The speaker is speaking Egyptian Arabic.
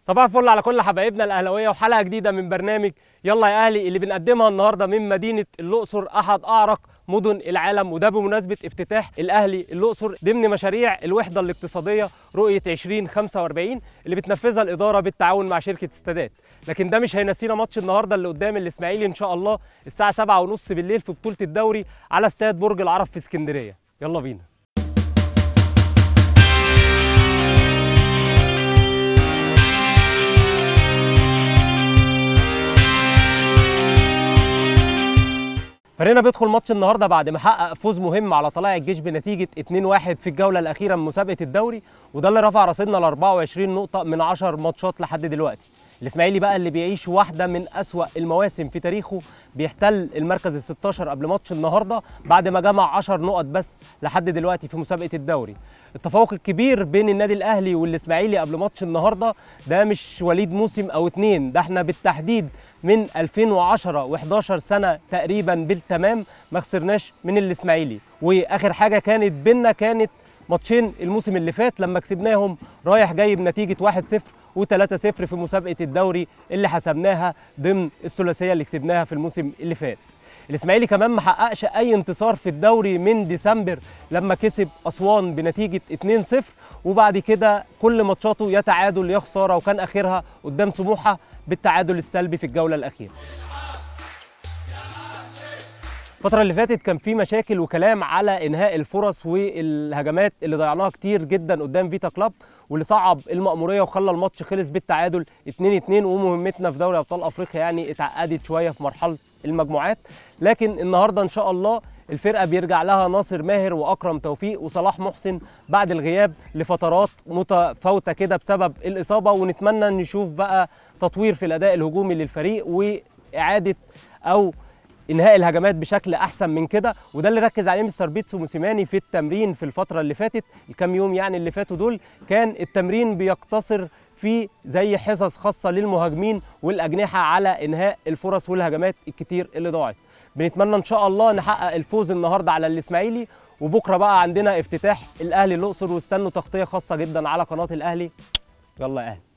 صباح الفل على كل حبايبنا الاهلاويه وحلقه جديده من برنامج يلا يا اهلي اللي بنقدمها النهارده من مدينه الاقصر احد اعرق مدن العالم وده بمناسبه افتتاح الاهلي الاقصر ضمن مشاريع الوحده الاقتصاديه رؤيه 2045 اللي بتنفذها الاداره بالتعاون مع شركه استادات لكن ده مش هينسينا ماتش النهارده اللي قدام الاسماعيلي ان شاء الله الساعه 7:30 بالليل في بطوله الدوري على استاد برج العرب في اسكندريه يلا بينا فريقنا بيدخل ماتش النهارده بعد ما حقق فوز مهم على طلائع الجيش بنتيجه 2-1 في الجوله الاخيره من مسابقه الدوري وده اللي رفع رصيدنا ل 24 نقطه من 10 ماتشات لحد دلوقتي الاسماعيلي بقى اللي بيعيش واحده من أسوأ المواسم في تاريخه بيحتل المركز ال 16 قبل ماتش النهارده بعد ما جمع 10 نقط بس لحد دلوقتي في مسابقه الدوري التفوق الكبير بين النادي الاهلي والاسماعيلي قبل ماتش النهارده ده مش وليد موسم او اتنين ده احنا بالتحديد من 2010 و11 سنه تقريبا بالتمام ما خسرناش من الاسماعيلي واخر حاجه كانت بينا كانت ماتشين الموسم اللي فات لما كسبناهم رايح جاي بنتيجه 1-0 و3-0 في مسابقه الدوري اللي حسبناها ضمن الثلاثيه اللي كسبناها في الموسم اللي فات الاسماعيلي كمان ما حققش اي انتصار في الدوري من ديسمبر لما كسب اسوان بنتيجه 2-0 وبعد كده كل ماتشاته يا تعادل يا خساره وكان اخرها قدام سموحه بالتعادل السلبي في الجوله الاخيره الفترة اللي فاتت كان في مشاكل وكلام على انهاء الفرص والهجمات اللي ضيعناها كتير جدا قدام فيتا كلاب واللي صعب المأمورية وخلى الماتش خلص بالتعادل 2-2 ومهمتنا في دوري ابطال افريقيا يعني اتعقدت شوية في مرحلة المجموعات لكن النهارده ان شاء الله الفرقه بيرجع لها ناصر ماهر واكرم توفيق وصلاح محسن بعد الغياب لفترات متفاوته كده بسبب الاصابه ونتمنى نشوف بقى تطوير في الاداء الهجومي للفريق واعاده او انهاء الهجمات بشكل احسن من كده وده اللي ركز عليه مستر بيتسو موسيماني في التمرين في الفتره اللي فاتت الكام يوم يعني اللي فاتوا دول كان التمرين بيقتصر في زي حصص خاصه للمهاجمين والاجنحه على انهاء الفرص والهجمات الكتير اللي ضاعت بنتمنى ان شاء الله نحقق الفوز النهارده على الاسماعيلي وبكره بقى عندنا افتتاح الاهلي الاقصر واستنوا تغطيه خاصه جدا على قناه الاهلي يلا يا اهلي